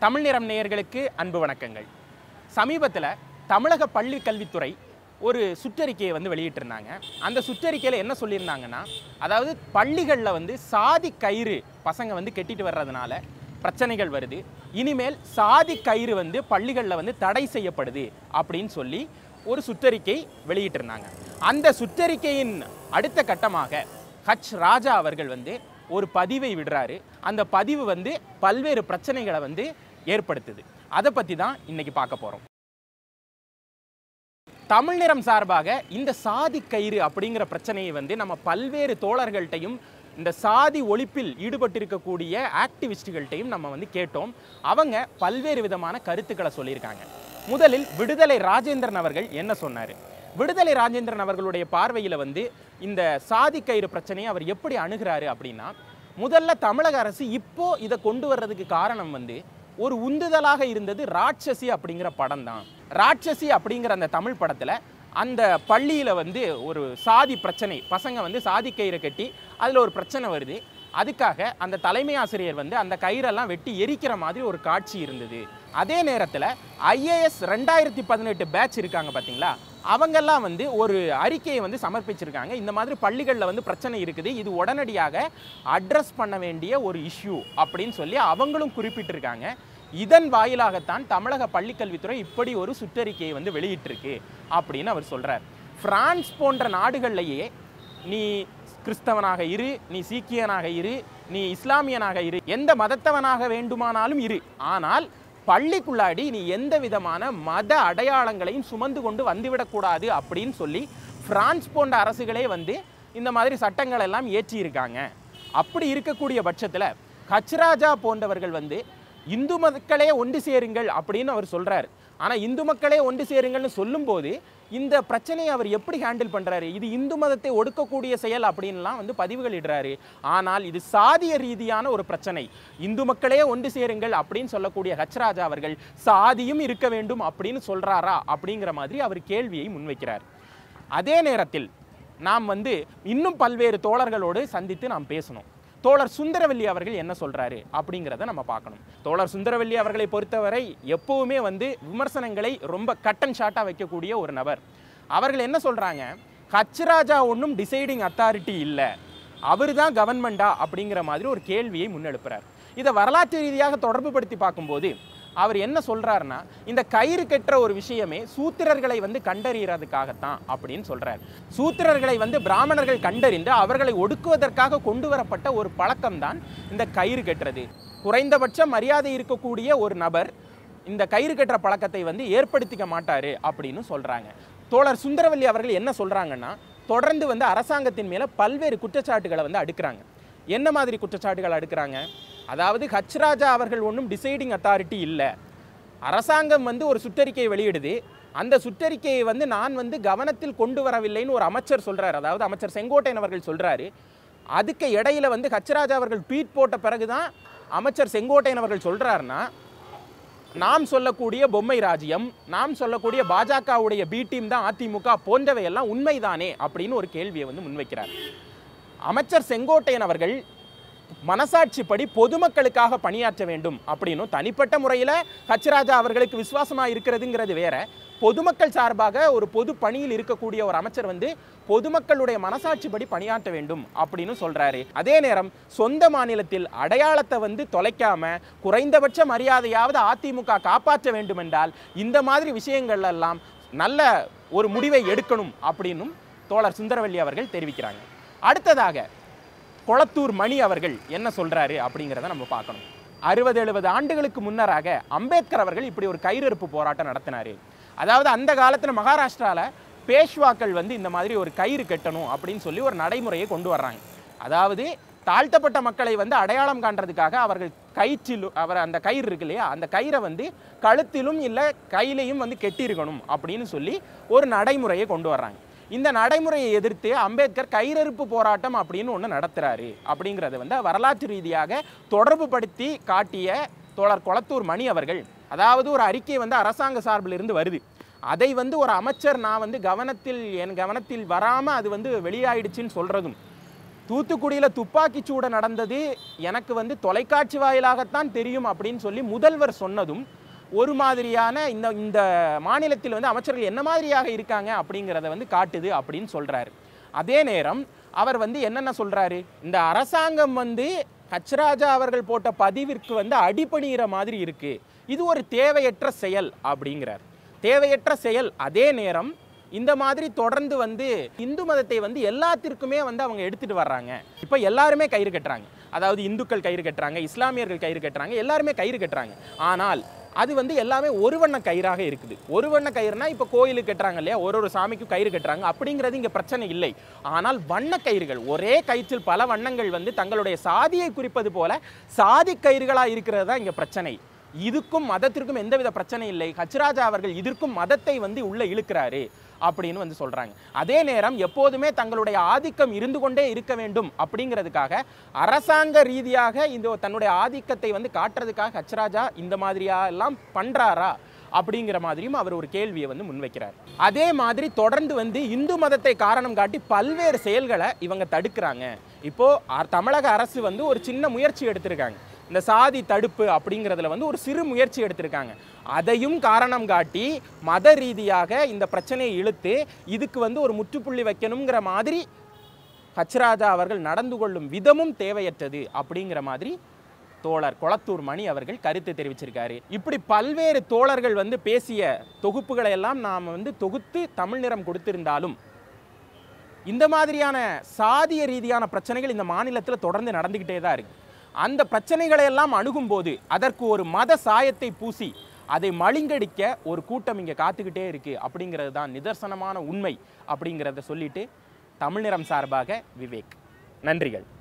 தமிழ் நிறம் நேயர்களுக்கு அன்பு வணக்கங்கள் சமீபத்தில் தமிழக பள்ளி கல்வித்துறை ஒரு சுற்றறிக்கையை வந்து வெளியிட்டிருந்தாங்க அந்த சுற்றறிக்கையில் என்ன சொல்லியிருந்தாங்கன்னா அதாவது பள்ளிகளில் வந்து சாதி கயிறு பசங்க வந்து கெட்டிட்டு வர்றதுனால பிரச்சனைகள் வருது இனிமேல் சாதி கயிறு வந்து பள்ளிகளில் வந்து தடை செய்யப்படுது அப்படின்னு சொல்லி ஒரு சுற்றறிக்கை வெளியிட்டிருந்தாங்க அந்த சுற்றறிக்கையின் அடுத்த கட்டமாக ஹச் ராஜா அவர்கள் வந்து ஒரு பதிவை விடுறாரு அந்த பதிவு வந்து பல்வேறு பிரச்சனைகளை வந்து ஏற்படுத்துது அதை பற்றி தான் இன்னைக்கு பார்க்க போகிறோம் தமிழ் நிறம் சார்பாக இந்த சாதி கயிறு அப்படிங்கிற பிரச்சனையை வந்து நம்ம பல்வேறு தோழர்கள்ட்டையும் இந்த சாதி ஒழிப்பில் ஈடுபட்டிருக்கக்கூடிய ஆக்டிவிஸ்டுகள்கிட்டையும் நம்ம வந்து கேட்டோம் அவங்க பல்வேறு விதமான கருத்துக்களை சொல்லியிருக்காங்க முதலில் விடுதலை ராஜேந்திரன் அவர்கள் என்ன சொன்னார் விடுதலை ராஜேந்திரன் அவர்களுடைய பார்வையில் வந்து இந்த சாதி கயிறு பிரச்சனையை அவர் எப்படி அணுகிறாரு அப்படின்னா முதல்ல தமிழக அரசு இப்போ இதை கொண்டு வர்றதுக்கு காரணம் வந்து ஒரு உந்துதலாக இருந்தது ராட்சசி அப்படிங்கிற படம் தான் ராட்சசி அப்படிங்கிற அந்த தமிழ் படத்தில் அந்த பள்ளியில் வந்து ஒரு சாதி பிரச்சனை பசங்க வந்து சாதி கயிறை கட்டி அதில் ஒரு பிரச்சனை வருது அதுக்காக அந்த தலைமை ஆசிரியர் வந்து அந்த கயிறெல்லாம் வெட்டி எரிக்கிற மாதிரி ஒரு காட்சி இருந்தது அதே நேரத்தில் ஐஏஎஸ் ரெண்டாயிரத்தி பதினெட்டு பேட்ச் இருக்காங்க பார்த்தீங்களா அவங்கெல்லாம் வந்து ஒரு அறிக்கையை வந்து சமர்ப்பிச்சிருக்காங்க இந்த மாதிரி பள்ளிகளில் வந்து பிரச்சனை இருக்குது இது உடனடியாக அட்ரஸ் பண்ண வேண்டிய ஒரு இஷ்யூ அப்படின்னு சொல்லி அவங்களும் குறிப்பிட்டிருக்காங்க இதன் வாயிலாகத்தான் தமிழக பள்ளிக்கல்வித்துறை இப்படி ஒரு சுற்றறிக்கையை வந்து வெளியிட்டிருக்கு அப்படின்னு அவர் சொல்றார் பிரான்ஸ் போன்ற நாடுகள்லேயே நீ கிறிஸ்தவனாக இரு நீ சீக்கியனாக இரு நீ இஸ்லாமியனாக இரு எந்த மதத்தவனாக வேண்டுமானாலும் இரு ஆனால் பள்ளிக்குள்ளாடி நீ எந்த விதமான மத அடையாளங்களையும் சுமந்து கொண்டு வந்துவிடக்கூடாது அப்படின்னு சொல்லி பிரான்ஸ் போன்ற அரசுகளே வந்து இந்த மாதிரி சட்டங்கள் எல்லாம் ஏற்றி இருக்காங்க அப்படி இருக்கக்கூடிய பட்சத்தில் கச்ராஜா போன்றவர்கள் வந்து இந்து மக்களே ஒன்று சேருங்கள் அப்படின்னு அவர் சொல்றார் ஆனால் இந்து மக்களே ஒன்று சேருங்கள்னு சொல்லும்போது இந்த பிரச்சனையை அவர் எப்படி ஹேண்டில் பண்றாரு இது இந்து மதத்தை ஒடுக்கக்கூடிய செயல் அப்படின்லாம் வந்து பதிவுகள் இடுறாரு ஆனால் இது சாதிய ரீதியான ஒரு பிரச்சனை இந்து மக்களே ஒன்று சேருங்கள் அப்படின்னு சொல்லக்கூடிய ஹச்ராஜா அவர்கள் சாதியும் இருக்க வேண்டும் அப்படின்னு சொல்றாரா அப்படிங்கிற மாதிரி அவர் கேள்வியை முன்வைக்கிறார் அதே நேரத்தில் நாம் வந்து இன்னும் பல்வேறு தோழர்களோடு சந்தித்து நாம் பேசணும் தோழர் சுந்தரவல்லி அவர்கள் என்ன சொல்றாரு அப்படிங்கிறத நம்ம பார்க்கணும் தோழர் சுந்தரவல்லி அவர்களை பொறுத்தவரை எப்பவுமே வந்து விமர்சனங்களை ரொம்ப கட் அண்ட் ஷார்ட்டாக வைக்கக்கூடிய ஒரு நபர் அவர்கள் என்ன சொல்றாங்க ஹச்ராஜா ஒன்றும் டிசைடிங் அத்தாரிட்டி இல்லை அவர் தான் கவர்மெண்டா அப்படிங்கிற மாதிரி ஒரு கேள்வியை முன்னெடுப்புறார் இதை வரலாற்று ரீதியாக தொடர்பு படுத்தி பார்க்கும்போது அவர் என்ன சொல்றாருன்னா இந்த கயிறு கட்டுற ஒரு விஷயமே சூத்திரர்களை வந்து கண்டறியறதுக்காகத்தான் அப்படின்னு சொல்றார் சூத்திரர்களை வந்து பிராமணர்கள் கண்டறிந்து அவர்களை ஒடுக்குவதற்காக கொண்டு வரப்பட்ட ஒரு பழக்கம்தான் இந்த கயிறு கட்டுறது குறைந்தபட்ச மரியாதை இருக்கக்கூடிய ஒரு நபர் இந்த கயிறு கட்டுற பழக்கத்தை வந்து ஏற்படுத்திக்க மாட்டாரு அப்படின்னு சொல்றாங்க தோழர் சுந்தரவல்லி அவர்கள் என்ன சொல்றாங்கன்னா தொடர்ந்து வந்து அரசாங்கத்தின் மேல பல்வேறு குற்றச்சாட்டுகளை வந்து அடுக்குறாங்க என்ன மாதிரி குற்றச்சாட்டுகள் அடுக்குறாங்க அதாவது ஹச்ராஜா அவர்கள் ஒன்றும் டிசைடிங் அத்தாரிட்டி இல்லை அரசாங்கம் வந்து ஒரு சுற்றறிக்கையை வெளியிடுது அந்த சுற்றறிக்கையை வந்து நான் வந்து கவனத்தில் கொண்டு வரவில்லைன்னு ஒரு அமைச்சர் சொல்றாரு அதாவது அமைச்சர் செங்கோட்டையன் அவர்கள் சொல்றாரு அதுக்கு இடையில வந்து ஹச்ராஜா அவர்கள் ட்வீட் போட்ட பிறகுதான் அமைச்சர் செங்கோட்டையன் அவர்கள் சொல்றாருன்னா நாம் சொல்லக்கூடிய பொம்மை ராஜ்யம் நாம் சொல்லக்கூடிய பாஜகவுடைய பி டீம் தான் அதிமுக போன்றவையெல்லாம் உண்மைதானே அப்படின்னு ஒரு கேள்வியை வந்து முன்வைக்கிறார் அமைச்சர் செங்கோட்டையன் அவர்கள் மனசாட்சிப்படி பொதுமக்களுக்காக பணியாற்ற வேண்டும் அப்படின்னும் தனிப்பட்ட முறையில் ஹச்ராஜா அவர்களுக்கு விசுவாசமாக இருக்கிறதுங்கிறது வேற பொதுமக்கள் சார்பாக ஒரு பொது பணியில் இருக்கக்கூடிய ஒரு அமைச்சர் வந்து பொதுமக்களுடைய மனசாட்சிப்படி பணியாற்ற வேண்டும் அப்படின்னு சொல்றாரு அதே நேரம் சொந்த மாநிலத்தில் அடையாளத்தை வந்து தொலைக்காம குறைந்தபட்ச மரியாதையாவது அதிமுக காப்பாற்ற வேண்டும் என்றால் இந்த மாதிரி விஷயங்கள் எல்லாம் நல்ல ஒரு முடிவை எடுக்கணும் அப்படின்னும் தோழர் சுந்தரவல்லி அவர்கள் தெரிவிக்கிறாங்க அடுத்ததாக கொளத்தூர் மணி அவர்கள் என்ன சொல்றாரு அப்படிங்கிறத நம்ம பார்க்கணும் அறுபது எழுபது ஆண்டுகளுக்கு முன்னராக அம்பேத்கர் அவர்கள் இப்படி ஒரு கயிறறுப்பு போராட்டம் நடத்தினாரு அதாவது அந்த காலத்தில் மகாராஷ்டிரால பேஷ்வாக்கள் வந்து இந்த மாதிரி ஒரு கயிறு கட்டணும் அப்படின்னு சொல்லி ஒரு நடைமுறையை கொண்டு வர்றாங்க அதாவது தாழ்த்தப்பட்ட மக்களை வந்து அடையாளம் காண்றதுக்காக அவர்கள் கயிற்றிலும் அவர் அந்த கயிறு இருக்கு இல்லையா அந்த கயிறை வந்து கழுத்திலும் இல்லை கையிலையும் வந்து கெட்டியிருக்கணும் அப்படின்னு சொல்லி ஒரு நடைமுறையை கொண்டு வர்றாங்க இந்த நடைமுறையை எதிர்த்து அம்பேத்கர் கயிறறுப்பு போராட்டம் அப்படின்னு ஒன்று நடத்துறாரு அப்படிங்கிறத வந்து வரலாற்று ரீதியாக தொடர்பு படுத்தி காட்டிய தோழர் கொளத்தூர் மணி அவர்கள் அதாவது ஒரு அறிக்கை வந்து அரசாங்க சார்பில் இருந்து வருது அதை வந்து ஒரு அமைச்சர் நான் வந்து கவனத்தில் என் கவனத்தில் வராமல் அது வந்து வெளியாயிடுச்சுன்னு சொல்கிறதும் தூத்துக்குடியில் துப்பாக்கி சூடு நடந்தது எனக்கு வந்து தொலைக்காட்சி வாயிலாகத்தான் தெரியும் அப்படின்னு சொல்லி முதல்வர் சொன்னதும் ஒரு மாதிரியான இந்த இந்த மாநிலத்தில் வந்து அமைச்சர்கள் என்ன மாதிரியாக இருக்காங்க அப்படிங்கிறத வந்து காட்டுது அப்படின்னு சொல்றாரு அதே நேரம் அவர் வந்து என்னென்ன சொல்றாரு இந்த அரசாங்கம் வந்து ஹச்ராஜா அவர்கள் போட்ட பதிவிற்கு வந்து அடிபணிகிற மாதிரி இருக்கு இது ஒரு தேவையற்ற செயல் அப்படிங்கிறார் தேவையற்ற செயல் அதே நேரம் இந்த மாதிரி தொடர்ந்து வந்து இந்து மதத்தை வந்து எல்லாத்திற்குமே வந்து அவங்க எடுத்துட்டு வர்றாங்க இப்போ எல்லாருமே கயிறு கட்டுறாங்க அதாவது இந்துக்கள் கயிறு கட்டுறாங்க இஸ்லாமியர்கள் கயிறு கட்டுறாங்க எல்லாருமே கயிறு கட்டுறாங்க ஆனால் அது வந்து எல்லாமே ஒரு வண்ண கயிறாக இருக்குது ஒரு வண்ண கயிறுனா இப்போ கோயிலுக்கு கட்டுறாங்க இல்லையா ஒரு ஒரு சாமிக்கும் கயிறு கட்டுறாங்க அப்படிங்கிறது இங்கே பிரச்சனை இல்லை ஆனால் வண்ண கயிறுகள் ஒரே கயிற்றில் பல வண்ணங்கள் வந்து தங்களுடைய சாதியை குறிப்பது போல சாதி கயிறுகளாக இருக்கிறது தான் இங்கே பிரச்சனை இதுக்கும் மதத்திற்கும் எந்தவித பிரச்சனை இல்லை ஹச்ராஜா அவர்கள் இதற்கும் மதத்தை வந்து உள்ள இழுக்கிறாரு அப்படின்னு வந்து சொல்றாங்க அதே நேரம் எப்போதுமே தங்களுடைய ஆதிக்கம் இருந்து கொண்டே இருக்க வேண்டும் அப்படிங்கிறதுக்காக அரசாங்க ரீதியாக இந்த தன்னுடைய ஆதிக்கத்தை வந்து காட்டுறதுக்காக ஹச்ராஜா இந்த மாதிரியா எல்லாம் பண்றாரா அப்படிங்கிற மாதிரியும் அவர் ஒரு கேள்வியை வந்து முன்வைக்கிறார் அதே மாதிரி தொடர்ந்து வந்து இந்து மதத்தை காரணம் காட்டி பல்வேறு செயல்களை இவங்க தடுக்கிறாங்க இப்போ அ- தமிழக அரசு வந்து ஒரு சின்ன முயற்சி எடுத்திருக்காங்க இந்த சாதி தடுப்பு அப்படிங்கிறதுல வந்து ஒரு சிறு முயற்சி எடுத்திருக்காங்க அதையும் காரணம் காட்டி மத ரீதியாக இந்த பிரச்சனையை இழுத்து இதுக்கு வந்து ஒரு முற்றுப்புள்ளி வைக்கணுங்கிற மாதிரி ஹச்ராஜா அவர்கள் நடந்து கொள்ளும் விதமும் தேவையற்றது அப்படிங்கிற மாதிரி தோழர் கொளத்தூர் மணி அவர்கள் கருத்து தெரிவிச்சிருக்காரு இப்படி பல்வேறு தோழர்கள் வந்து பேசிய தொகுப்புகளை எல்லாம் நாம் வந்து தொகுத்து தமிழ் நிறம் கொடுத்திருந்தாலும் இந்த மாதிரியான சாதிய ரீதியான பிரச்சனைகள் இந்த மாநிலத்தில் தொடர்ந்து நடந்துக்கிட்டே தான் இருக்கு அந்த பிரச்சனைகளை எல்லாம் அணுகும்போது அதற்கு ஒரு மத சாயத்தை பூசி அதை மழுங்கடிக்க ஒரு கூட்டம் இங்கே காத்துக்கிட்டே இருக்கு அப்படிங்கிறது தான் நிதர்சனமான உண்மை அப்படிங்கிறத சொல்லிட்டு தமிழ் நிறம் சார்பாக விவேக் நன்றிகள்